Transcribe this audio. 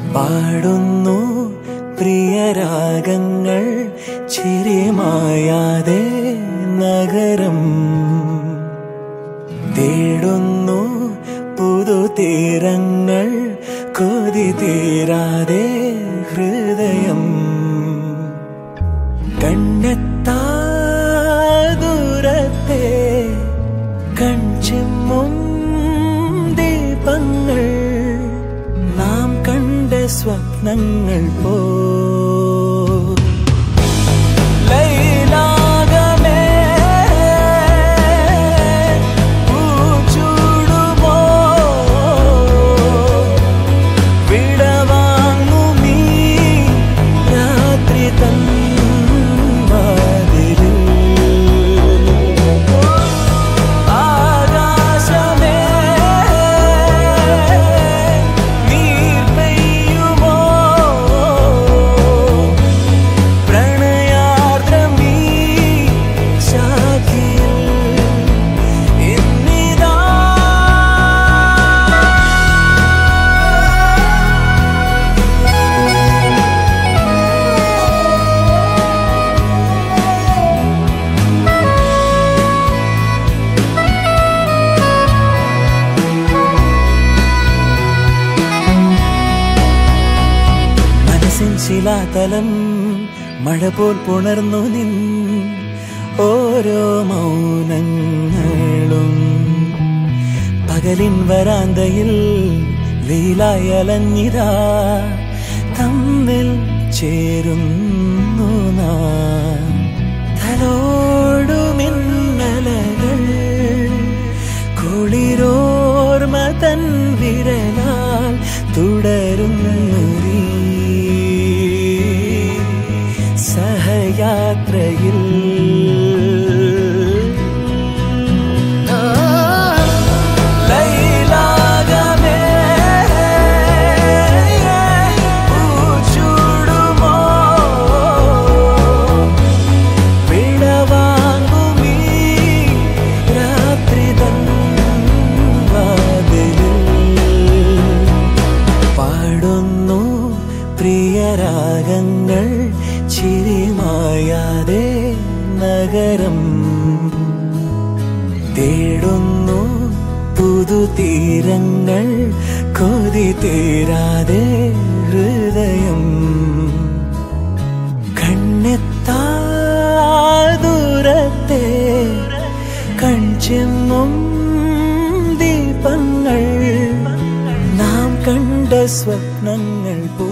പാടുന്നു പ്രിയരാഗങ്ങൾ ചിരിമായാതെ നഗരം തേടുന്നു പുതുതീരങ്ങൾ കൊതി തീരാതെ ഹൃദയം കണ്ണെത്താ ദൂരത്തെ കൺചിമ്മും ദീപങ്ങൾ നാം കണ്ട സ്വപ്നങ്ങൾ പോ ലൈലാകമേ, പൂച്ചൂടുമോ, വിടവാങ്ങുമീ രാത്രി തൻ വാതിലിൽ. ആകാശമേ, നീർ പെയ്യുമോ, പ്രണയാർദ്രമീ ശാഖിയിൽ ഇന്നിതാ മനസ്സിൻ ശിലാതലം മഴ പോൽ പുണർന്നു നിൻ ഓരോ മൗനങ്ങളും പകലിൻ വരാന്തയിൽ വെയിലായി അലഞ്ഞിതാ തമ്മിൽ ചേരുന്നു നാം തലോടുമിന്നലകൾ കുളിരോർമ തൻ വിരലാൽ തുടരുന്നു നീ സഹയാത്രയിൽ ലൈലാകമേ, പൂച്ചൂടുമോ, വിടവാങ്ങുമീ രാത്രി തൻ വാതിലിൽ. പാടുന്നു പ്രിയരാഗങ്ങൾ ചിരിമായാതെ നഗരം തേടുന്നു പുതുതീരങ്ങൾ കൊതി തീരാതെ ഹൃദയം കണ്ണെത്താ ദൂരത്തെ കൺചെമ്മും ദീപങ്ങൾ നാം കണ്ട സ്വപ്നങ്ങൾ പോ